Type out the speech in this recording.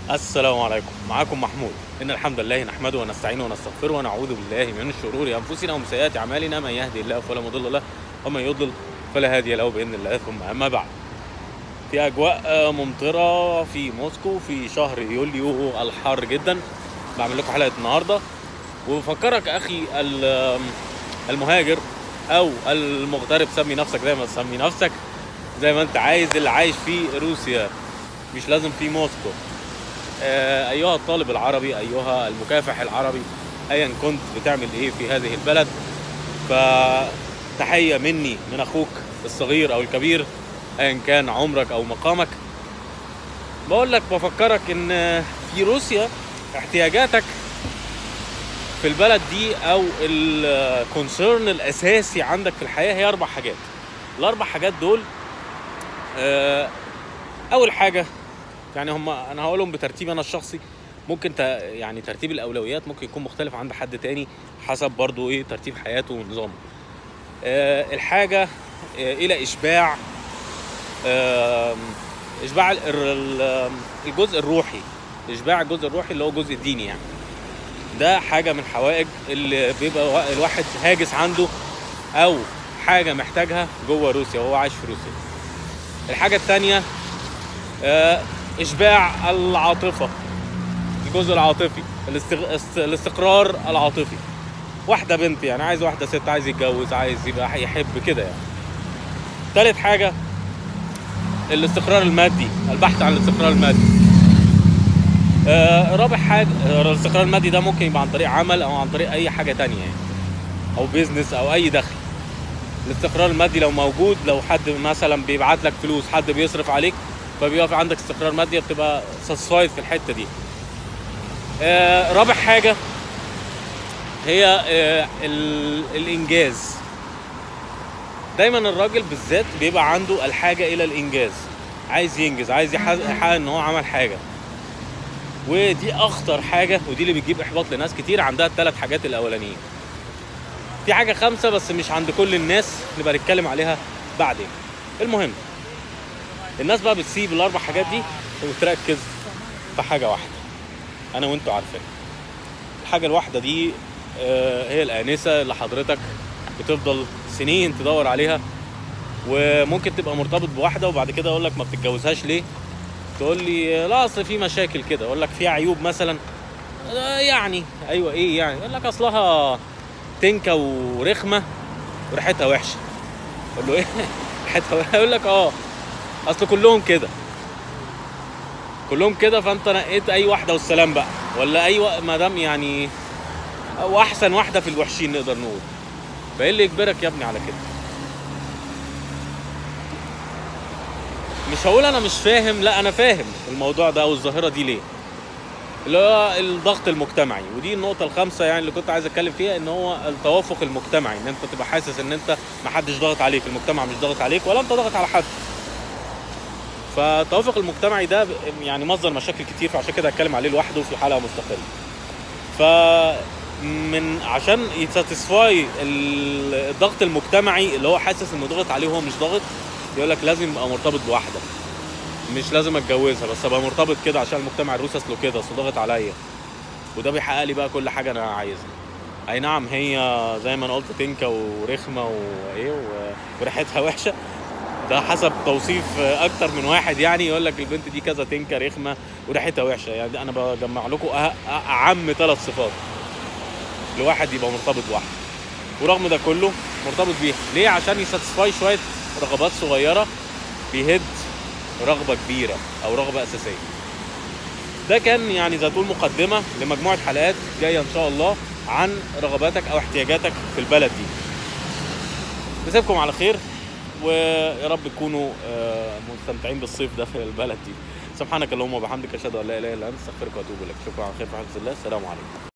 السلام عليكم معكم محمود إن الحمد لله نحمده ونستعينه ونستغفره ونعوذ بالله من شرور أنفسنا ومن سيئات أعمالنا من يهدي الله فلا مضل له ومن يضلل فلا هادي له بإذن الله ثم أما بعد في أجواء آه، ممطرة في موسكو في شهر يوليو الحار جدا بعمل لكم حلقة النهاردة وبفكرك أخي ال- المهاجر أو المغترب سمي نفسك زي ما تسمي نفسك زي ما أنت عايز اللي عايش في روسيا مش لازم في موسكو آه، ايها الطالب العربي ايها المكافح العربي ايا كنت بتعمل ايه في هذه البلد فتحيه مني من اخوك الصغير او الكبير ايا كان عمرك او مقامك بقول لك بفكرك ان في روسيا احتياجاتك في البلد دي او الكونسيرن الاساسي عندك في الحياه هي اربع حاجات الاربع حاجات دول آه، اول حاجه يعني هم انا هقولهم بترتيب انا الشخصي ممكن ت... يعني ترتيب الاولويات ممكن يكون مختلف عند حد تاني حسب برضو ايه ترتيب حياته ونظامه آه الحاجه آه الى اشباع آه اشباع ال- ال- الجزء الروحي اشباع الجزء الروحي اللي هو الجزء الديني يعني ده حاجه من الحوائج اللي بيبقى وا- الواحد هاجس عنده او حاجه محتاجها جوه روسيا وهو عايش في روسيا الحاجه الثانيه آه، اشباع العاطفه الجزء العاطفي الاستغ... است- الاستقرار العاطفي واحده بنت يعني عايز واحده ست عايز يتجوز عايز يبقى يحب كده يعني تالت حاجه الاستقرار المادي البحث عن الاستقرار المادي آه رابع حاجه آه، الاستقرار المادي ده ممكن يبقى عن طريق عمل او عن طريق اي حاجه تانية يعني او بيزنس او اي دخل الاستقرار المادي لو موجود لو حد مثلا بيبعت لك فلوس حد بيصرف عليك فبيبقى في عندك استقرار مادي بتبقى ساتسفايد في الحته دي آه رابع حاجه هي آه ال- الانجاز دايما الراجل بالذات بيبقى عنده الحاجه الى الانجاز عايز ينجز عايز يحقق يحقق ان هو عمل حاجه ودي اخطر حاجه ودي اللي بتجيب احباط لناس كتير عندها الثلاث حاجات الاولانيين في حاجه خامسه بس مش عند كل الناس نبقى نتكلم عليها بعدين المهم الناس بقى بتسيب الاربع حاجات دي وتركز في حاجه واحده انا وانتوا عارفين الحاجه الواحده دي آه، هي الانسه اللي حضرتك بتفضل سنين تدور عليها وممكن تبقى مرتبط بواحده وبعد كده اقول لك ما بتتجوزهاش ليه تقول لي لا اصل في مشاكل كده اقول لك في عيوب مثلا آه، يعني ايوه ايه يعني يقول لك اصلها تنكه ورخمه وريحتها وحشه اقول له ايه ريحتها وحشه يقول لك اه اصل كلهم كده كلهم كده فانت نقيت اي واحده والسلام بقى ولا اي و... ما دام يعني او احسن واحده في الوحشين نقدر نقول فايه اللي يجبرك يا ابني على كده مش هقول انا مش فاهم لا انا فاهم الموضوع ده او الظاهره دي ليه اللي هو الضغط المجتمعي ودي النقطة الخامسة يعني اللي كنت عايز اتكلم فيها ان هو التوافق المجتمعي ان انت تبقى حاسس ان انت محدش ضاغط عليك المجتمع مش ضاغط عليك ولا انت ضاغط على حد فالتوافق المجتمعي ده ب- يعني مصدر مشاكل كتير فعشان كده هتكلم عليه لوحده في حلقه مستقله ف من عشان يساتسفاي الضغط المجتمعي اللي هو حاسس انه ضغط عليه وهو مش ضاغط يقول لك لازم ابقى مرتبط بواحده مش لازم اتجوزها بس ابقى مرتبط كده عشان المجتمع الروسي اصله كده اصله ضاغط عليا وده بيحقق لي بقى كل حاجه انا عايزها اي نعم هي زي ما انا قلت تنكه ورخمه وايه و- وريحتها وحشه ده حسب توصيف اكتر من واحد يعني يقول لك البنت دي كذا تنكه رخمه وريحتها وحشه يعني انا بجمع لكم أه- أه- اعم ثلاث صفات لواحد يبقى مرتبط بواحده ورغم ده كله مرتبط بيها ليه عشان يساتسفاي شويه رغبات صغيره بيهد رغبه كبيره او رغبه اساسيه ده كان يعني زي تقول مقدمه لمجموعه حلقات جايه ان شاء الله عن رغباتك او احتياجاتك في البلد دي نسيبكم على خير ويا رب تكونوا آه، مستمتعين بالصيف ده في البلد دي سبحانك اللهم وبحمدك اشهد ان لا اله الا انت استغفرك واتوب اليك شكرا على خير في حفظ الله السلام عليكم